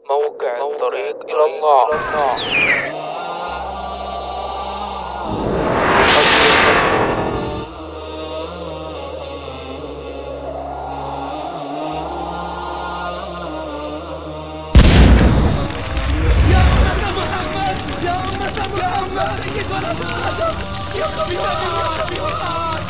موقع الطريق إلى الله يا أمة محمد يا أمة محمد ولا تتقدم يا قبيلة يا قبيلة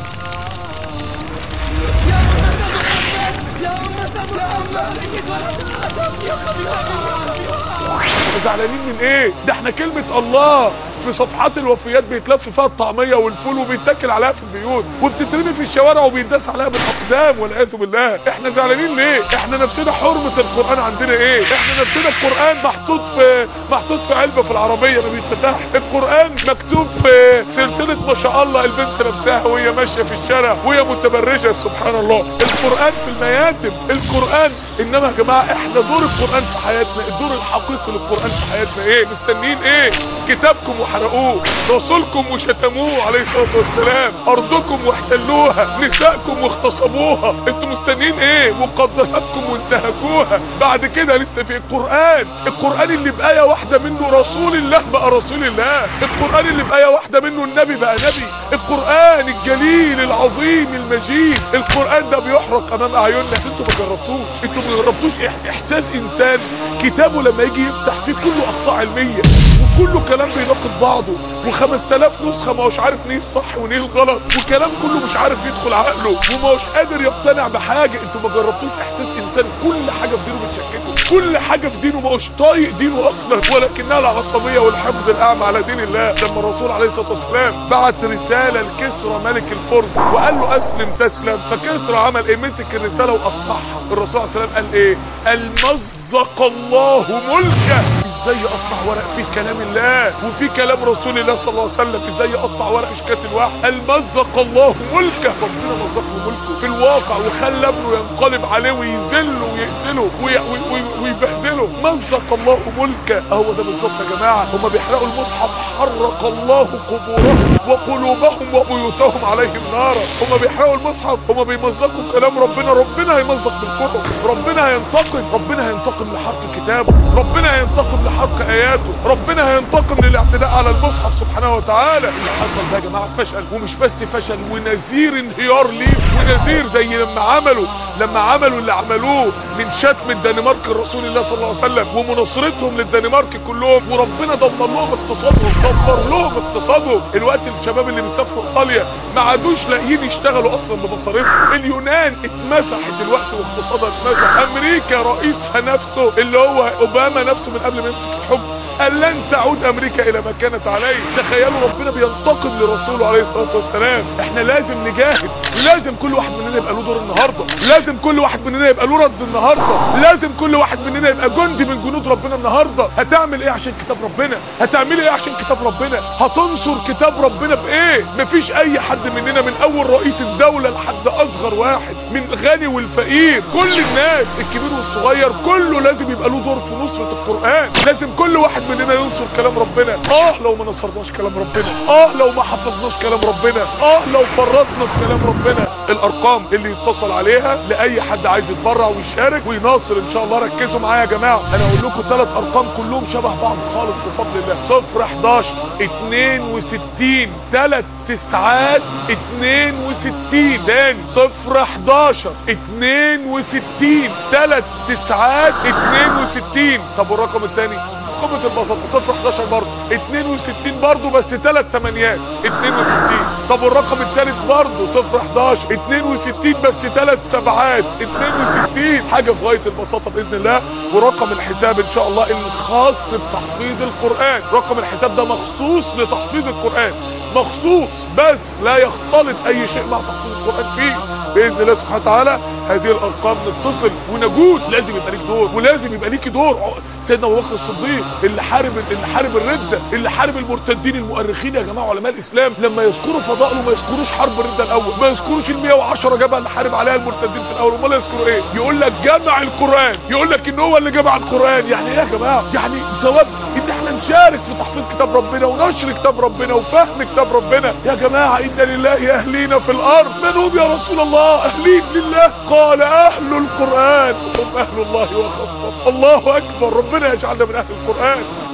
يا أمة محمد يا أمة محمد ولا تتقدم يا قبيلة يا قبيلة زعلانين من ايه ده احنا كلمة الله في صفحات الوفيات بيتلف فيها الطعمية والفول وبيتاكل عليها في البيوت وبتترمي في الشوارع وبيتداس عليها بالاقدام والعياذ بالله احنا زعلانين ليه احنا نفسنا حرمة القرآن عندنا ايه احنا نفسنا القرآن محطوط في محطوط في علبة في العربية ما بيتفتحش القرآن مكتوب في سلسلة ما شاء الله البنت نفسها وهي ماشية في الشارع وهي متبرجة سبحان الله القرآن في المياتم القرآن انما يا جماعة احنا دور القرآن في حياتنا الدور الحقيقي للقرآن في حياتنا ايه مستنيين ايه كتابكم وحرقوه رسولكم وشتموه عليه الصلاة والسلام ارضكم واحتلوها نسائكم واغتصبوها انتوا مستنيين ايه مقدساتكم وانتهكوها بعد كده لسه في القرآن القرآن اللي بآية واحدة منه رسول الله بقى رسول الله القرآن اللي بآية واحدة منه النبي بقى نبي القرآن الجليل العظيم المجيد القرآن ده بيحرق امام اعيننا انتوا ما جربتوش انتوا ما جربتوش إح- احساس انسان كتابه لما يجي يفتح فيه كله اخطاء علميه وكله كلام بيناقض بعضه و5000 نسخه ما هوش عارف نيه الصح ونيه الغلط وكلام كله مش عارف يدخل عقله وما هوش قادر يقتنع بحاجه انتوا ما جربتوش احساس انسان كل حاجه في دينه بتشككه كل حاجه في دينه ما هوش طايق دينه اصلا ولكنها العصبيه والحقد الاعمى على دين الله لما الرسول عليه الصلاه والسلام بعت رساله لكسرى ملك الفرس وقال له اسلم تسلم فكسرى عمل ايه مسك الرساله وقطعها الرسول عليه الصلاه والسلام قال ايه المزق الله ملكه ازاي يقطع ورق فيه كلام الله وفي كلام رسول الله صلى الله عليه وسلم ازاي يقطع ورق اشكات الواحد المزق الله ملكه ربنا مزق له ملكه في الواقع وخلى ابنه ينقلب عليه ويذله ويقتله وي- وي- وي- ويبهدله مزق الله ملكه هو ده بالظبط يا جماعه هما بيحرقوا المصحف حرق الله قبورهم وقلوبهم وبيوتهم عليهم نارا هما بيحرقوا المصحف هما بيمزقوا كلام ربنا ربنا هيمزق بالكتب ربنا هينتقم ربنا هينتقم لحرق كتابه ربنا هينتقم لحرق اياته ربنا هينتقم للاعتداء على المصحف سبحانه وتعالى اللي حصل ده يا جماعه فشل ومش بس فشل ونذير انهيار ليه ونذير زي لما عملوا لما عملوا اللي عملوه من شتم الدنمارك لرسول الله صلى الله عليه وسلم ومناصرتهم للدنمارك كلهم وربنا دمر لهم اقتصادهم دمر لهم اقتصادهم الوقت الشباب اللي بيسافروا ايطاليا ما عادوش لاقيين يشتغلوا اصلا بمصاريفهم اليونان اتمسحت دلوقتي واقتصادها اتمسح امريكا رئيسها نفسه اللي هو اوباما نفسه من قبل ما يمسك الحكم قال لن تعود امريكا الى ما كانت عليه تخيلوا ربنا بينتقم لرسوله عليه الصلاه والسلام احنا لازم نجاهد لازم كل واحد مننا يبقى له دور النهارده لازم كل واحد مننا يبقى له رد النهارده لازم كل واحد مننا يبقى جندي من جنود ربنا النهارده هتعمل ايه عشان كتاب ربنا هتعملي ايه عشان كتاب ربنا هتنصر كتاب ربنا بايه مفيش اي حد مننا من اول رئيس الدوله لحد اصغر واحد من الغني والفقير كل الناس الكبير والصغير كله لازم يبقى له دور في نصره القران لازم كل واحد مننا ينصر كلام ربنا اه لو ما نصرناش كلام ربنا اه لو ما حفظناش كلام ربنا اه لو فرطنا في كلام ربنا الارقام اللي يتصل عليها لاي حد عايز يتبرع ويشارك ويناصر ان شاء الله ركزوا معايا يا جماعه انا اقول لكم ثلاث ارقام كلهم شبه بعض خالص بفضل الله صفر 11 62 ثلاث تسعات 62 تاني صفر 11 62 ثلاث تسعات 62 طب والرقم الثاني قمة البساطة صفر 11 برضه 62 برضه بس ثلاث ثمانيات 62 طب والرقم الثالث برضه صفر 11 62 بس ثلاث سبعات 62 حاجة في غاية البساطة بإذن الله ورقم الحساب إن شاء الله الخاص بتحفيظ القرآن رقم الحساب ده مخصوص لتحفيظ القرآن مخصوص بس لا يختلط أي شيء مع تحفيظ القرآن فيه بإذن الله سبحانه وتعالى هذه الأرقام نتصل ونجود لازم يبقى ليك دور ولازم يبقى ليكي دور سيدنا أبو بكر الصديق اللي حارب اللي حارب الردة اللي حارب المرتدين المؤرخين يا جماعة علماء الإسلام لما يذكروا فضائله ما يذكروش حرب الردة الأول ما يذكروش ال 110 جبهة اللي حارب عليها المرتدين في الأول امال يذكروا إيه يقول لك جمع القرآن يقول لك إن هو اللي جمع القرآن يعني إيه يا جماعة يعني ثواب إن إحنا نشارك في تحفيظ كتاب ربنا ونشر كتاب ربنا وفهم كتاب ربنا يا جماعة إن لله أهلين في الأرض من هم يا رسول الله أهلين لله قال قال اهل القران هم اهل الله وخاصته الله اكبر ربنا يجعلنا من اهل القران